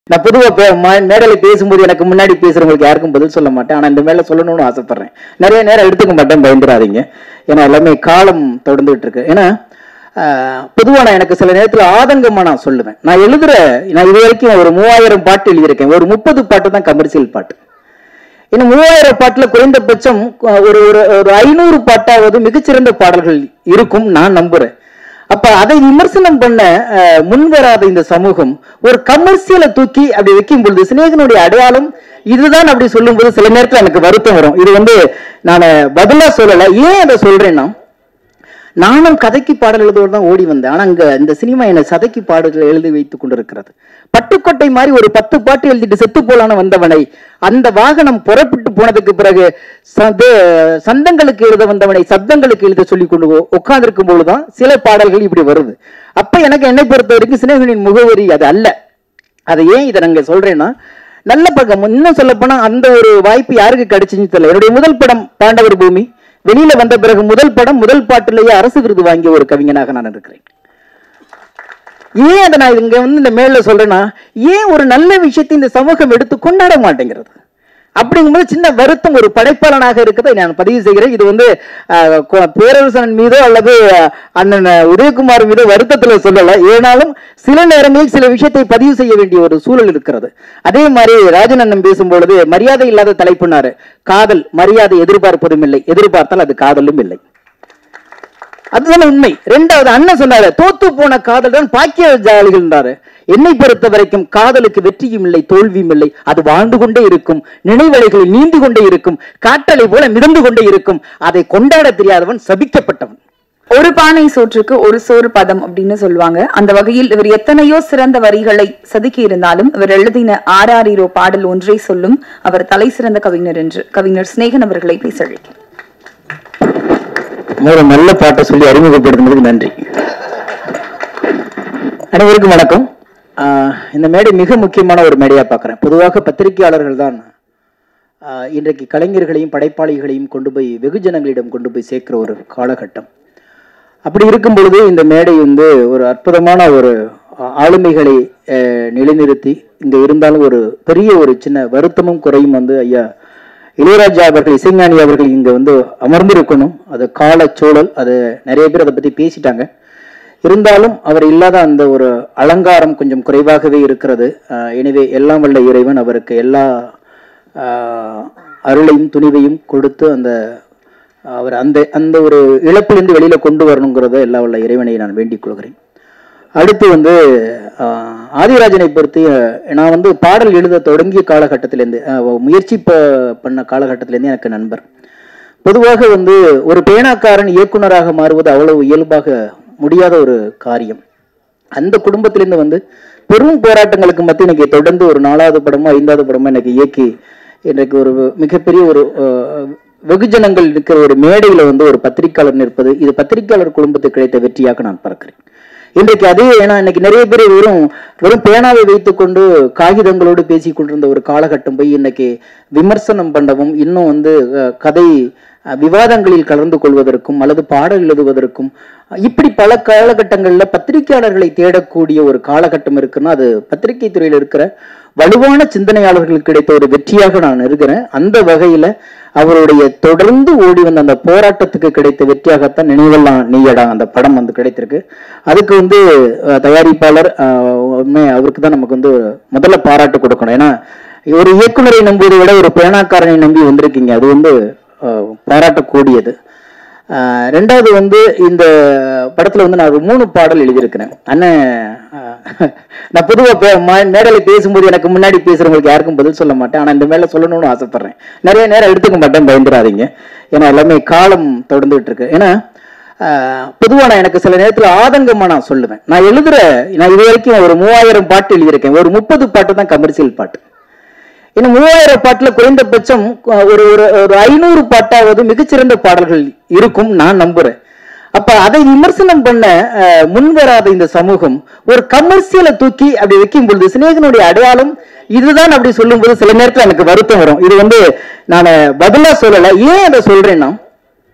நான் பொதுவாக மேடையில் பேசும்போது எனக்கு முன்னாடி பேசுறவங்களுக்கு யாருக்கும் பதில் சொல்ல மாட்டேன் ஆனா இந்த மேல சொல்லணும்னு ஆசைப்படுறேன் நிறைய நேரம் எடுத்துக்க மாட்டேன் பயந்துடாதீங்க ஏன்னா எல்லாமே காலம் தொடர்ந்துகிட்டு இருக்கு ஏன்னா ஆஹ், பொதுவா நான் எனக்கு சில நேரத்துல ஆதங்கமா நான் சொல்லுவேன் நான் எழுதுற நான் இது வரைக்கும் ஒரு மூவாயிரம் பாட்டு எழுதியிருக்கேன் ஒரு முப்பது பாட்டு தான் கமர்ஷியல் பாட்டு இன்னும் மூவாயிரம் பாட்டுல குறைந்தபட்சம் அஹ், ஒரு ஒரு ஒரு ஐநூறு பாட்டாவது மிகச்சிறந்த பாடல்கள் இருக்கும் நான் நம்புறேன் அப்ப அதை விமர்சனம் பண்ண அஹ், முன்வராத இந்த சமூகம் ஒரு கமர்ஷியலை தூக்கி அப்படி வைக்கும் பொழுது சிநேகனுடைய அடையாளம் இதுதான் அப்படி சொல்லும்போது சில நேரத்துல எனக்கு வருத்தம் வரும் இது வந்து நான் பதிலா சொல்லல ஏன் அதை சொல்றேன்னா நானும் கதைக்கு பாடல் எழுதுவோடு தான் ஓடி வந்தேன் ஆனா அங்க இந்த சினிமா என்னை சதைக்கு பாடல்கள் எழுதி வைத்துக் கொண்டிருக்கிறது பட்டுக்கோட்டை மாதிரி ஒரு பத்து பாட்டு எழுதிட்டு செத்து போலான்னு வந்தவனை அந்த வாகனம் புறப்பட்டு போனதுக்கு பிறகு சத- சந்தங்களுக்கு எழுத வந்தவனை சப்தங்களுக்கு எழுத சொல்லி கொண்டு உட்கார்ந்திருக்கும் பொழுதுதான் சில பாடல்கள் இப்படி வருது அப்ப எனக்கு என்னை பொறுத்த வரைக்கும் சினேகனின் முகவரி அது அல்ல அதை ஏன் இதை நாங்க சொல்றேன்னா நல்ல பக்கம் இன்னும் சொல்ல போனா அந்த ஒரு வாய்ப்பு யாருக்கு கிடைச்சுன்னு தெரியல என்னுடைய முதல் படம் பாண்டவர் பூமி வெளியில வந்த பிறகு முதல் படம் முதல் பாட்டிலேயே அரசு விருது வாங்கிய ஒரு கவிஞனாக நான் இருக்கிறேன் ஏன் அதை நான் இங்க வந்து இந்த மேல சொல்றேன்னா ஏன் ஒரு நல்ல விஷயத்தை இந்த சமூகம் எடுத்து கொண்டாட மாட்டேங்கிறது அப்படிங்கும்போது சின்ன வருத்தம் ஒரு படைப்பாளனாக இருக்கிறதை நான் பதிவு செய்கிறேன் இது வந்து அஹ், கொ- பேரரசன் மீதோ அல்லது அஹ், அண்ணன் உதயகுமார் மீதோ வருத்தத்துல சொல்லல ஏனாலும் சில நேரங்களில் சில விஷயத்தை பதிவு செய்ய வேண்டிய ஒரு சூழல் இருக்கிறது அதே மாதிரி ராஜன் அண்ணன் பேசும்பொழுது மரியாதை இல்லாத தலைப்புனாரு காதல் மரியாதை எதிர்பார்ப்பதும் இல்லை எதிர்பார்த்தால் அது காதலும் இல்லை அதுதானே உண்மை ரெண்டாவது அண்ணன் சொன்னாரு தோத்து போன காதல் தான் பாக்கியஜாலிகள்ன்றாரு என்னை பொறுத்த வரைக்கும் காதலுக்கு வெற்றியும் இல்லை தோல்வியும் இல்லை அது வாழ்ந்து கொண்டே இருக்கும் நினைவலைகளில் நீந்து கொண்டே இருக்கும் காற்றலை போல மிதந்து கொண்டே இருக்கும் அதை கொண்டாட தெரியாதவன் சபிக்கப்பட்டவன் ஒரு பானை சோற்றுக்கு ஒரு சோறு பதம் அப்படின்னு சொல்லுவாங்க அந்த வகையில் இவர் எத்தனையோ சிறந்த வரிகளை செதுக்கி இருந்தாலும் இவர் எழுதின ஆறாரிரோ பாடல் ஒன்றை சொல்லும் அவர் தலை சிறந்த கவிஞர் என்று கவிஞர் சிநேகன் அவர்களை பேச அழைக்கிறேன் ஒரு நல்ல பாட்டை சொல்லி அறிமுகப்படுத்தினதுக்கு நன்றி அனைவருக்கும் வணக்கம் ஆஹ் இந்த மேடை மிக முக்கியமான ஒரு மேடையா பார்க்குறேன் பொதுவாக பத்திரிகையாளர்கள் தான் ஆஹ் இன்றைக்கு கலைஞர்களையும் படைப்பாளிகளையும் கொண்டு போய் வெகுஜனங்களிடம் கொண்டு போய் சேர்க்கிற ஒரு காலகட்டம் அப்படி இருக்கும் பொழுது இந்த மேடை வந்து ஒரு அற்புதமான ஒரு ஆ- ஆளுமைகளை அஹ், நிலைநிறுத்தி இங்க இருந்தாலும் ஒரு பெரிய ஒரு சின்ன வருத்தமும் குறையும் வந்து ஐயா இளையராஜா அவர்கள் இசைஞானி அவர்கள் இங்க வந்து அமர்ந்திருக்கணும் அது காலச்சூழல் அது நிறைய பேர் அதை பத்தி பேசிட்டாங்க இருந்தாலும் அவர் இல்லாத அந்த ஒரு அலங்காரம் கொஞ்சம் குறைவாகவே இருக்கிறது ஆஹ் எனவே எல்லாம் வல்ல இறைவன் அவருக்கு எல்லா ஆஹ், அருளையும் துணிவையும் கொடுத்து அந்த அவர் அந்த அந்த ஒரு இழப்பிலிருந்து வெளியில கொண்டு வரணுங்கிறத எல்லா வல்ல இறைவனை நான் வேண்டிக் கொள்கிறேன் அடுத்து வந்து ஆஹ், ஆதிராஜனை பொறுத்து அஹ், நான் வந்து பாடல் எழுத தொடங்கிய காலகட்டத்திலேருந்து அஹ், முயற்சி ப- பண்ண காலகட்டத்திலேருந்து எனக்கு நண்பர் பொதுவாக வந்து ஒரு பேனாக்காரன் இயக்குனராக மாறுவது அவ்வளவு இயல்பாக முடியாத ஒரு காரியம் அந்த குடும்பத்திலிருந்து வந்து பெரும் போராட்டங்களுக்கு மத்திய இன்னைக்கு தொடர்ந்து ஒரு நாலாவது படமோ ஐந்தாவது படமோ எனக்கு இயக்கி இன்றைக்கு ஒரு மிகப்பெரிய ஒரு அஹ், வெகுஜனங்கள் இருக்கிற ஒரு மேடையில வந்து ஒரு பத்திரிக்கையாளர் நிற்பது இது பத்திரிக்கையாளர் குடும்பத்துக்கு கிடைத்த வெற்றியாக நான் பார்க்கிறேன் இன்றைக்கு அதே ஏன்னா இன்னைக்கு நிறைய பேர் வெறும் வெறும் பேனாவை வைத்துக்கொண்டு காகிதங்களோடு பேசி கொண்டிருந்த ஒரு காலகட்டம் போய் இன்னைக்கு விமர்சனம் பண்ணவும் இன்னும் வந்து அஹ், கதை அஹ், விவாதங்களில் கலந்து கொள்வதற்கும் அல்லது பாடல் எழுதுவதற்கும் அஹ், இப்படி பல காலகட்டங்கள்ல பத்திரிகையாளர்களை தேடக்கூடிய ஒரு காலகட்டம் இருக்குன்னா அது பத்திரிகை துறையில் இருக்கிற வலுவான சிந்தனையாளர்களுக்கு கிடைத்த ஒரு வெற்றியாக நான் இருக்கிறேன் அந்த வகையில அவருடைய தொடர்ந்து ஓடி வந்த அந்த போராட்டத்துக்கு கிடைத்த வெற்றியாகத்தான் நினைவெல்லாம் நீயடா அந்த படம் வந்து கிடைத்திருக்கு அதுக்கு வந்து அஹ், தயாரிப்பாளர் அஹ், உண்மை அவருக்கு தான் நமக்கு வந்து முதல்ல பாராட்டு கொடுக்கணும் ஏன்னா ஒரு இயக்குனரை நம்புவதை விட ஒரு பேனாக்காரனை நம்பி வந்திருக்கீங்க அது வந்து அஹ், பாராட்டக்கூடியது அஹ், ரெண்டாவது வந்து இந்த படத்துல வந்து நான் ஒரு மூணு பாடல் எழுதியிருக்கிறேன் அண்ணன் அஹ், நான் பொதுவாக மேடையில் பேசும்போது எனக்கு முன்னாடி பேசுறவங்களுக்கு யாருக்கும் பதில் சொல்ல மாட்டேன் ஆனா இந்த மேல சொல்லணும்னு ஆசைப்படுறேன் நிறைய நேரம் எடுத்துக்க மாட்டேன் பயந்துடாதீங்க ஏன்னா எல்லாமே காலம் தொடர்ந்துகிட்டு இருக்கு ஏன்னா ஆஹ், பொதுவா நான் எனக்கு சில நேரத்துல ஆதங்கமா நான் சொல்லுவேன் நான் எழுதுற நான் இது வரைக்கும் ஒரு மூவாயிரம் பாட்டு எழுதியிருக்கேன் ஒரு முப்பது பாட்டு தான் கமர்ஷியல் பாட்டு இன்னும் மூவாயிரம் பாட்டுல குறைந்தபட்சம் அஹ், ஒரு ஒரு ஒரு ஐநூறு பாட்டாவது மிகச்சிறந்த பாடல்கள் இருக்கும் நான் நம்புறேன் அப்ப அதை விமர்சனம் பண்ண அஹ், முன்வராத இந்த சமூகம் ஒரு கமர்ஷியலை தூக்கி அப்படி வைக்கும் பொழுது சிநேகனுடைய அடையாளம் இதுதான் அப்படி சொல்லும்போது சில நேரத்துல எனக்கு வருத்தம் வரும் இது வந்து நான் பதிலா சொல்லல ஏன் அதை சொல்றேன்னா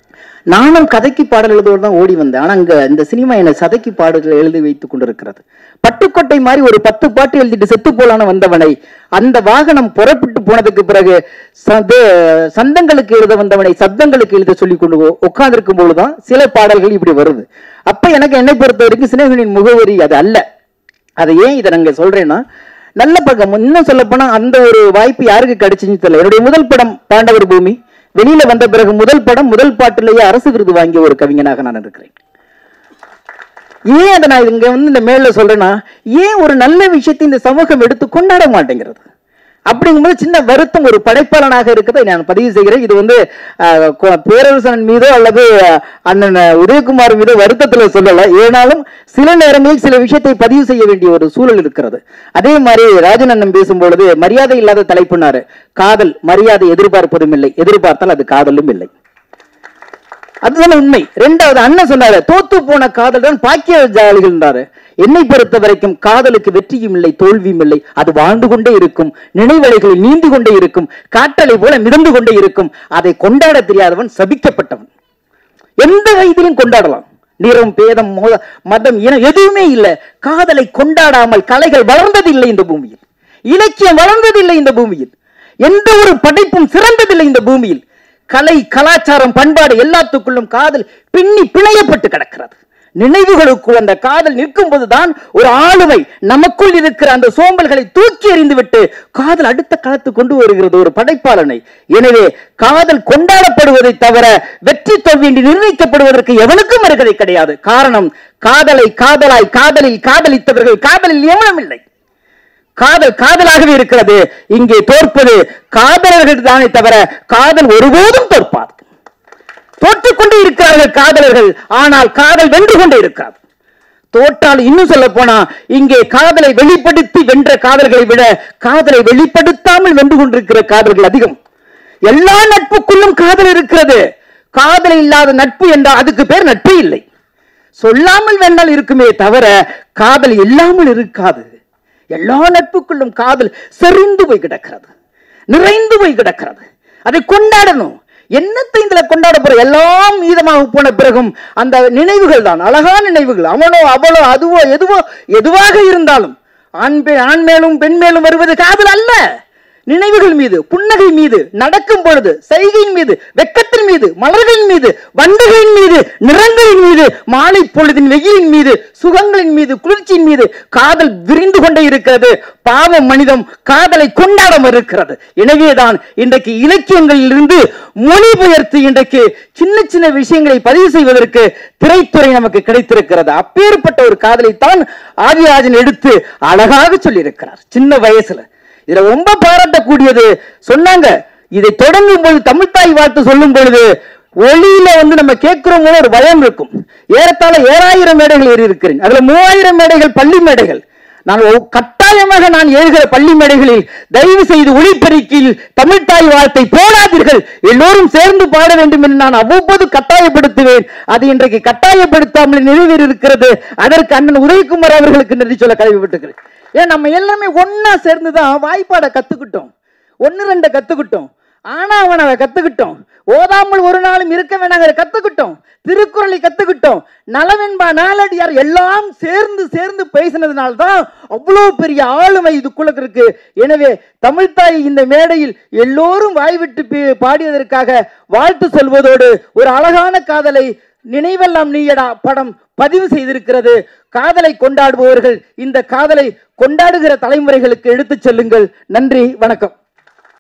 நானும் கதைக்கு பாடல் எழுதுவோடு தான் ஓடி வந்தேன் ஆனா அங்க இந்த சினிமா என்னை சதைக்கு பாடல்கள் எழுதி வைத்துக் கொண்டிருக்கிறது பட்டுக்கோட்டை மாதிரி ஒரு பத்து பாட்டு எழுதிட்டு செத்து போலான்னு வந்தவனை அந்த வாகனம் புறப்பட்டு போனதுக்கு பிறகு சத- சந்தங்களுக்கு எழுத வந்தவனை சப்தங்களுக்கு எழுத சொல்லி கொண்டு உட்கார்ந்திருக்கும் பொழுதுதான் சில பாடல்கள் இப்படி வருது அப்ப எனக்கு என்னை பொறுத்த வரைக்கும் சினேகனின் முகவரி அது அல்ல அதை ஏன் இதை நாங்க சொல்றேன்னா நல்ல பக்கம் இன்னும் சொல்ல போனா அந்த ஒரு வாய்ப்பு யாருக்கு கிடைச்சுன்னு தெரியல என்னுடைய முதல் படம் பாண்டவர் பூமி வெளியில வந்த பிறகு முதல் படம் முதல் பாட்டிலேயே அரசு விருது வாங்கிய ஒரு கவிஞனாக நான் இருக்கிறேன் ஏன் அதை நான் இங்க வந்து இந்த மேல சொல்றேன்னா ஏன் ஒரு நல்ல விஷயத்தை இந்த சமூகம் எடுத்து கொண்டாட மாட்டேங்கிறது அப்படிங்கும்போது சின்ன வருத்தம் ஒரு படைப்பாளனாக இருக்கிறதை நான் பதிவு செய்கிறேன் இது வந்து அஹ், கொ- பேரரசன் மீதோ அல்லது அஹ், அண்ணன் உதயகுமார் மீதோ வருத்தத்துல சொல்லல ஏனாலும் சில நேரங்களில் சில விஷயத்தை பதிவு செய்ய வேண்டிய ஒரு சூழல் இருக்கிறது அதே மாதிரி ராஜன் அண்ணன் பேசும்பொழுது மரியாதை இல்லாத தலைப்புனாரு காதல் மரியாதை எதிர்பார்ப்பதும் இல்லை எதிர்பார்த்தால் அது காதலும் இல்லை அதுதானே உண்மை ரெண்டாவது அண்ணன் சொன்னாரு தோத்து போன காதல் தான் பாக்கியஜாலிகள்ன்றாரு என்னை பொறுத்த வரைக்கும் காதலுக்கு வெற்றியும் இல்லை தோல்வியும் இல்லை அது வாழ்ந்து கொண்டே இருக்கும் நினைவலைகளில் நீந்து கொண்டே இருக்கும் காற்றலை போல மிதந்து கொண்டே இருக்கும் அதை கொண்டாட தெரியாதவன் சபிக்கப்பட்டவன் எந்த வயதிலும் கொண்டாடலாம் நிறம் பேதம் மோத மதம் இனம் எதுவுமே இல்லை காதலை கொண்டாடாமல் கலைகள் வளர்ந்ததில்லை இந்த பூமியில் இலக்கியம் வளர்ந்ததில்லை இந்த பூமியில் எந்த ஒரு படைப்பும் சிறந்ததில்லை இந்த பூமியில் கலை கலாச்சாரம் பண்பாடு எல்லாத்துக்குள்ளும் காதல் பின்னி பிணையப்பட்டு கிடக்கிறது நினைவுகளுக்குள் அந்த காதல் நிற்கும் போதுதான் ஒரு ஆளுமை நமக்குள் இருக்கிற அந்த சோம்பல்களை தூக்கி எறிந்துவிட்டு காதல் அடுத்த காலத்துக்கு கொண்டு வருகிறது ஒரு படைப்பாளனை எனவே காதல் கொண்டாடப்படுவதை தவிர வெற்றி தோல்வி என்று நிர்ணயிக்கப்படுவதற்கு எவனுக்கும் வருகதை கிடையாது காரணம் காதலை காதலாய் காதலில் காதலித்தவர்கள் காதலில் எவனும் இல்லை காதல் காதலாகவே இருக்கிறது இங்கே தோற்பது காதலர்கள் தானே தவிர காதல் ஒருபோதும் தோற்பாது தோற்றுக் கொண்டே இருக்கிறார்கள் காதலர்கள் ஆனால் காதல் வென்று கொண்டே இருக்கிறது தோற்றால் இன்னும் சொல்ல போனா இங்கே காதலை வெளிப்படுத்தி வென்ற காதல்களை விட காதலை வெளிப்படுத்தாமல் வென்று கொண்டிருக்கிற காதல்கள் அதிகம் எல்லா நட்புக்குள்ளும் காதல் இருக்கிறது காதல் இல்லாத நட்பு என்றால் அதுக்கு பேர் நட்பே இல்லை சொல்லாமல் வேண்டால் இருக்குமே தவிர காதல் இல்லாமல் இருக்காது எல்லா நட்புக்குள்ளும் காதல் செறிந்து போய் கிடக்கிறது நிறைந்து போய் கிடக்கிறது அதை கொண்டாடணும் என்னத்தை இதுல கொண்டாட போற எல்லாம் மீதமாக போன பிறகும் அந்த நினைவுகள் தான் அழகான நினைவுகள் அவனோ அவளோ அதுவோ எதுவோ எதுவாக இருந்தாலும் ஆண் பெண் ஆண் மேலும் பெண் மேலும் வருவது காதல் அல்ல நினைவுகள் மீது புன்னகை மீது நடக்கும் பொழுது செய்கையின் மீது வெக்கத்தின் மீது மலர்களின் மீது வண்டுகளின் மீது நிறங்களின் மீது மாலை பொழுதின் வெயிலின் மீது சுகங்களின் மீது குளிர்ச்சியின் மீது காதல் விரிந்து கொண்டே இருக்கிறது பாவம் மனிதம் காதலை கொண்டாட இருக்கிறது எனவேதான் இன்றைக்கு இலக்கியங்களில் இருந்து மொழிபெயர்த்து இன்றைக்கு சின்ன சின்ன விஷயங்களை பதிவு செய்வதற்கு திரைத்துறை நமக்கு கிடைத்திருக்கிறது அப்பேற்பட்ட ஒரு காதலைத்தான் ஆதிராஜன் எடுத்து அழகாக சொல்லியிருக்கிறார் சின்ன வயசுல இதுல ரொம்ப பாராட்டக்கூடியது சொன்னாங்க இதை தொடங்கும் பொழுது தமிழ்தாய் வாழ்த்து சொல்லும் பொழுது ஒளியில வந்து நம்ம கேட்கிறவங்க ஒரு பயம் இருக்கும் ஏறத்தாழ ஏழாயிரம் மேடைகள் ஏறி இருக்கிறேன் அதுல மூவாயிரம் மேடைகள் பள்ளி மேடைகள் நான் ஒ- கட்டாயமாக நான் ஏறுகிற பள்ளி மேடைகளில் தயவு செய்து ஒளிப்பெருக்கில் தமிழ்தாய் வாழ்த்தை போடாதீர்கள் எல்லோரும் சேர்ந்து பாட வேண்டும் என்று நான் அவ்வப்போது கட்டாயப்படுத்துவேன் அது இன்றைக்கு கட்டாயப்படுத்தாமல் நிறைவேறி இருக்கிறது அதற்கு அண்ணன் உதயகுமார் அவர்களுக்கு நன்றி சொல்ல கடமைப்பட்டிருக்கிறேன் ஏன் நம்ம எல்லாமே ஒண்ணா சேர்ந்து தான் வாய்ப்பாட கத்துக்கிட்டோம் ஒன்னு ரெண்ட கத்துக்கிட்டோம் ஆனா அவனை கத்துக்கிட்டோம் ஓதாமல் ஒரு நாளும் இருக்க வேணாங்கிற கத்துக்கிட்டோம் திருக்குறளை கத்துக்கிட்டோம் நலவென்பா நாளடியார் எல்லாம் சேர்ந்து சேர்ந்து பேசினதுனால தான் அவ்வளோ பெரிய ஆளுமை இதுக்குள்ள இருக்கு எனவே தமிழ்த்தாய் இந்த மேடையில் எல்லோரும் வாய்விட்டு பே- பாடியதற்காக வாழ்த்து சொல்வதோடு ஒரு அழகான காதலை நினைவெல்லாம் நீயடா படம் பதிவு செய்திருக்கிறது காதலை கொண்டாடுபவர்கள் இந்த காதலை கொண்டாடுகிற தலைமுறைகளுக்கு எடுத்துச் செல்லுங்கள் நன்றி வணக்கம்